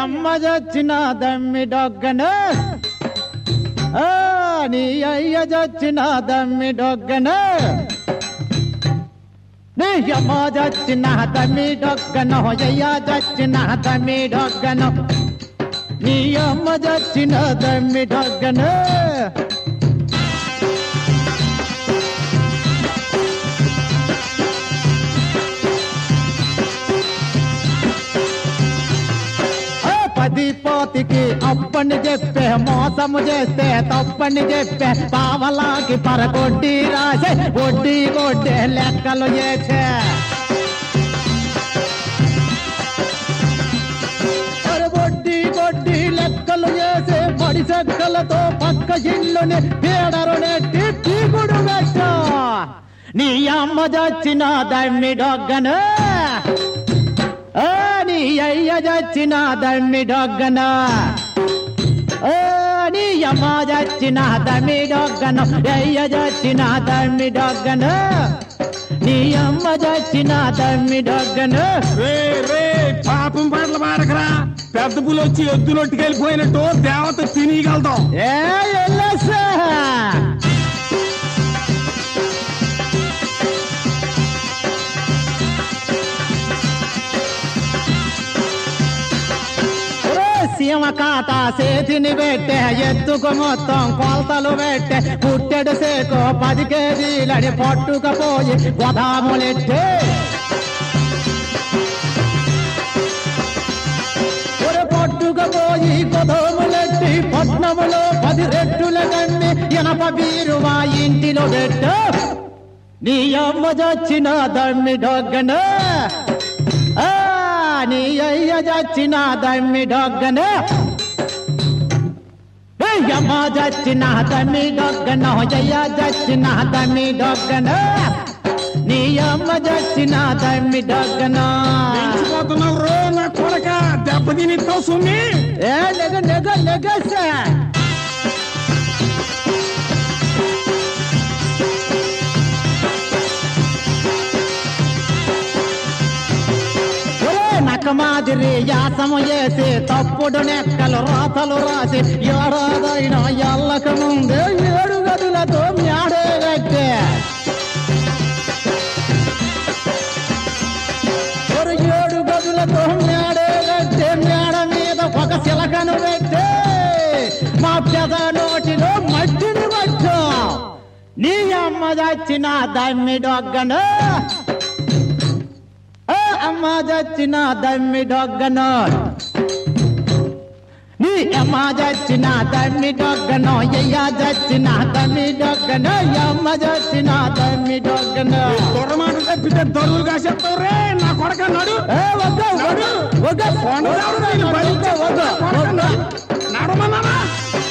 అమ్మ చచ్చిన దమ్మి డొగ్గను ఆ, నీ అయ్య చచ్చిన దమ్మి డొగ్గను నీ అమ్మ చచ్చిన దమ్మి డొగ్గను అయ్య చచ్చిన దమ్మి డొగ్గను నీ అమ్మ చచ్చిన దమ్మి డొగ్గను ఆ పది పోతికి అప్పని చెప్పే మోసము చేస్తే తప్పని చెప్పే పావలాకి పరగొడ్డి రాసే వడ్డీ కొట్టే లెక్కలు చేసే అరే వడ్డీ కొడ్డి లెక్కలు చేసే పడి చెక్కలతో పక్క ఇల్లుని పీడరు నెట్టి పీగుడు పెట్ట నీ అమ్మ చచ్చిన దమ్మి డొగ్గను ఆ, నీ అయ్య చచ్చిన దమ్మి డొగ్గన ఆ, నీ అమ్మ చచ్చిన దమ్మి డొగ్గను అయ్య చచ్చిన దమ్మి డొగ్గను నీ అమ్మ చచ్చిన దమ్మి డొగ్గను రే రే పాపం పాటలు పాడకరా పెద్ద పులి వచ్చి ఎద్దులొట్టుకెళ్ళిపోయినట్టు దేవత తినగలుగుతాం ఏ ఎల్లసా సీమ కాత చేతిని పెట్టే ఎత్తుకు మొత్తం కొలతలు పెట్టే పుట్టెడు సేకో పది కేజీలని పట్టుకపోయి గోదాములెట్టే ఒరే పట్టుకపోయి గోదాములెట్టి పట్నములో పది రెట్టుల కన్ని ఇనప బీరువా ఇంటిలో పెట్టు నీ అమ్మ చచ్చిన దమ్మి డొగ్గను ఆ, నీ అయ్య చచ్చిన దమ్మి డొగ్గను ఏయ్ అమ్మ చచ్చిన దమ్మి డొగ్గను అయ్య చచ్చిన దమ్మి డొగ్గను నీ అమ్మ చచ్చిన దమ్మి డొగ్గను పెంచిపోతున్నావు రో నా కొడక దెబ్బ తినిస్తావు సుమ్మి ఏ నెగ నెగ నెగ సార్ నక్క మాదిరి యాసము చేసి తప్పుడు నెక్కలు రాతలు రాసి ఏడాదైనా ఎల్లక ముందే ఏడు గదులతో మ్యాడే కట్టే ఒక ఏడు గదులతో మేడే కట్టే మేడ మీద ఒక శిలకను పెట్టే మా పెద నోటిలో మట్టిని పట్టు నీ అమ్మ చచ్చిన దమ్మి డొగ్గను ఆ అమ్మ చచ్చిన దమ్మి డొగ్గను నీ అమ్మ చచ్చిన దమ్మి డొగ్గను అయ్య చచ్చిన దమ్మి డొగ్గను అమ్మ చచ్చిన దమ్మి డొగ్గను దొరమాట తప్పితే దొరులు కాసేస్తావు రే నా కొడక నడు ఏ వద్ద వద్ద వద్ద కొండదేవుడు నిన్ను భరించే వద్ద కొడక వద్ద నడు. నడమన్నానా